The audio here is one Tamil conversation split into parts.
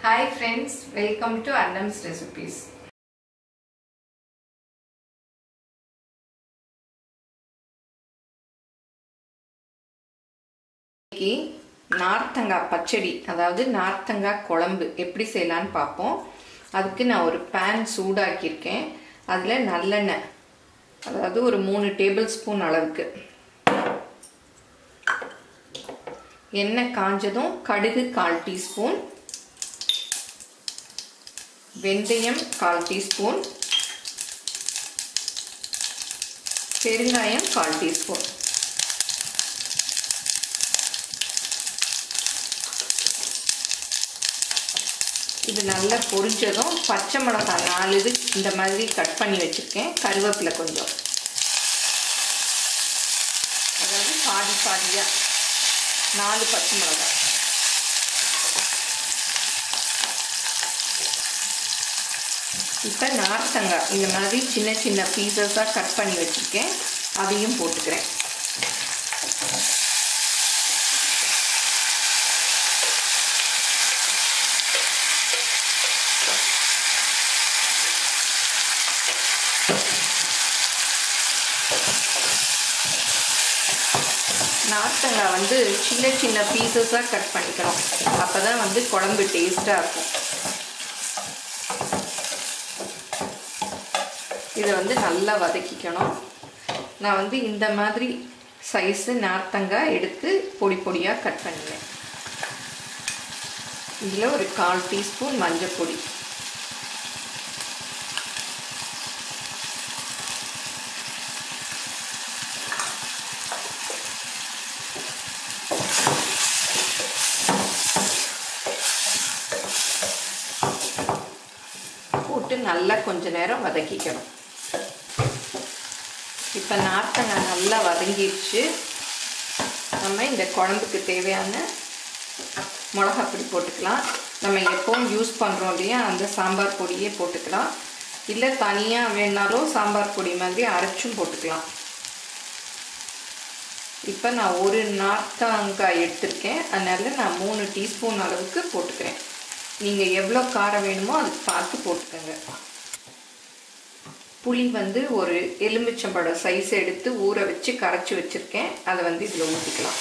hi friends welcome to Annam's recipes இன்னைக்கு நார்த்தங்காய் பச்சடி அதாவது நார்த்தங்காய் குழம்பு எப்படி செய்யலான்னு பார்ப்போம் அதுக்கு நான் ஒரு பேன் சூடாக்கியிருக்கேன் அதில் நல்லெண்ணெய் அதாவது ஒரு மூணு டேபிள் ஸ்பூன் அளவுக்கு எண்ணெய் காஞ்சதும் கடுகு கால் டீஸ்பூன் வெந்தயம் கால் டீஸ்பூன் பெருங்காயம் கால் டீஸ்பூன் இது நல்லா பொரிஞ்சதும் பச்சை மிளகாய் நாலு இது இந்த மாதிரி கட் பண்ணி வச்சுருக்கேன் கருவேப்பிலை கொஞ்சம் அதாவது பாதி பாதியாக நாலு பச்சை மிளகாய் இப்போ நார்த்தங்காய் இந்த மாதிரி சின்ன சின்ன பீசஸாக கட் பண்ணி வச்சுருக்கேன் அதையும் போட்டுக்கிறேன் நார்த்தங்காய் வந்து சின்ன சின்ன பீசஸாக கட் பண்ணிக்கணும் அப்போ தான் வந்து குழம்பு டேஸ்ட்டாக இருக்கும் இதை வந்து நல்லா வதக்கிக்கணும் நான் வந்து இந்த மாதிரி சைஸு நார்த்தங்காய் எடுத்து பொடி பொடியாக கட் பண்ணுவேன் இதில் ஒரு கால் டீஸ்பூன் மஞ்சள் பொடி போட்டு நல்லா கொஞ்ச நேரம் வதக்கிக்கணும் இப்போ நார்த்தங்காய் நல்லா வதங்கிடுச்சு நம்ம இந்த குழம்புக்கு தேவையான மிளகாப்பொடி போட்டுக்கலாம் நம்ம எப்போவும் யூஸ் பண்ணுறோம் இல்லையா அந்த சாம்பார் பொடியே போட்டுக்கலாம் இல்லை தனியாக வேணாலும் சாம்பார் பொடி மாதிரி அரைச்சும் போட்டுக்கலாம் இப்போ நான் ஒரு நார்த்தங்காய் எடுத்திருக்கேன் அதனால் நான் மூணு டீஸ்பூன் அளவுக்கு போட்டுக்கிறேன் நீங்கள் எவ்வளோ காரம் வேணுமோ அதுக்கு பார்த்து போட்டுக்கோங்க புளி வந்து ஒரு எலுமிச்சம்பழம் சைஸ் எடுத்து ஊற வச்சு கரைச்சி வச்சுருக்கேன் அதை வந்து இதில் ஊற்றிக்கலாம்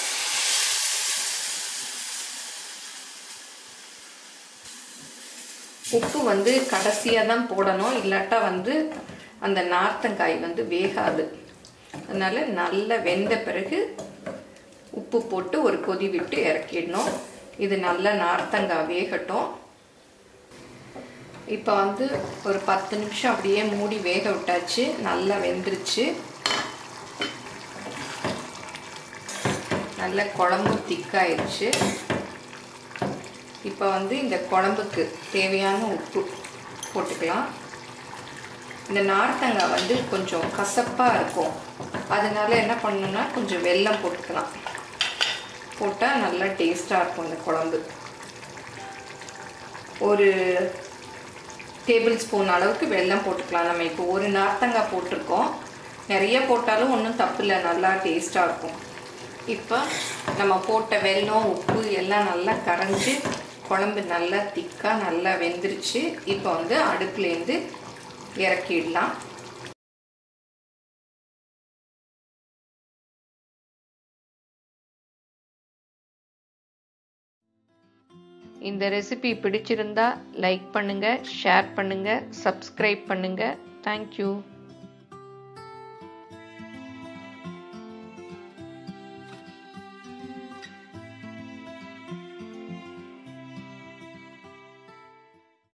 உப்பு வந்து கடைசியாக தான் போடணும் இல்லாட்டா வந்து அந்த நார்த்தங்காய் வந்து வேகாது அதனால் நல்லா வெந்த பிறகு உப்பு போட்டு ஒரு கொதி விட்டு இறக்கிடணும் இது நல்லா நார்த்தங்காய் வேகட்டும் இப்போ வந்து ஒரு பத்து நிமிஷம் அப்படியே மூடி வேக விட்டாச்சு நல்லா வெந்துருச்சு நல்ல குழம்பு திக்காயிருச்சு இப்போ வந்து இந்த குழம்புக்கு தேவையான உப்பு போட்டுக்கலாம் இந்த நார்த்தங்காய் வந்து கொஞ்சம் கசப்பாக இருக்கும் அதனால என்ன பண்ணணும்னா கொஞ்சம் வெல்லம் போட்டுக்கலாம் போட்டால் நல்லா டேஸ்ட்டாக இருக்கும் இந்த குழம்பு ஒரு டேபிள் ஸ்பூன் அளவுக்கு வெல்லம் போட்டுக்கலாம் நம்ம இப்போ ஒரு நார்த்தங்காய் போட்டிருக்கோம் நிறைய போட்டாலும் ஒன்றும் தப்பு இல்லை நல்லா டேஸ்ட்டாக இருக்கும் இப்போ நம்ம போட்ட வெல்லம் உப்பு எல்லாம் நல்லா கரைஞ்சி குழம்பு நல்லா திக்காக நல்லா வெந்துருச்சு இப்போ வந்து அடுப்புலேருந்து இறக்கிடலாம் இந்த ரெசிபி பிடிச்சிருந்தா லைக் பண்ணுங்கள் ஷேர் பண்ணுங்கள் சப்ஸ்கிரைப் பண்ணுங்கள் தேங்க்யூ